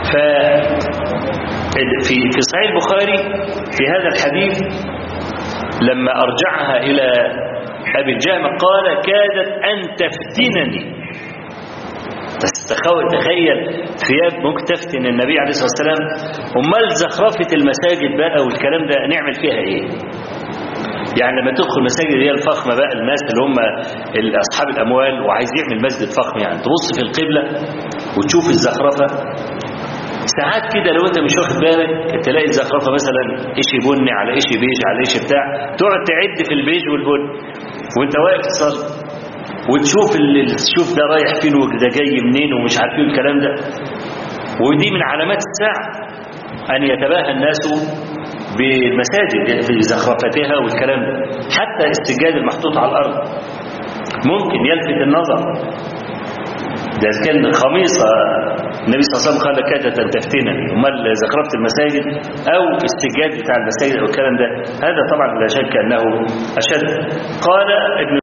ف في في صحيح البخاري في هذا الحديث لما أرجعها إلى أبي الجهم قال كادت أن تفتنني بس تخيل ثياب ممكن تفتن النبي عليه الصلاة والسلام أمال زخرفة المساجد بقى والكلام ده نعمل فيها إيه يعني لما تدخل مساجد هي الفخمة بقى الناس اللي هم أصحاب الأموال وعايز يعمل مسجد فخم يعني تبص في القبلة وتشوف الزخرفة ساعات كده لو انت مش واخد بالك تلاقي الزخرفة مثلا اشي بني على اشي بيج على اشي بتاع تقعد تعد في البيج والبن وانت واقف تصلي وتشوف اللي تشوف ده رايح فين وده جاي منين ومش عارفين الكلام ده ودي من علامات الساعة أن يتباهى الناس بالمساجد بزخرفتها والكلام ده حتى السجاد المحطوط على الأرض ممكن يلفت النظر ده كان خميصة النبي صلى الله عليه وسلم قال كادت أن تفتنا امال زخرفة المساجد أو السجاد بتاع المساجد أو الكلام ده هذا طبعا لا شك أنه أشد قال ابن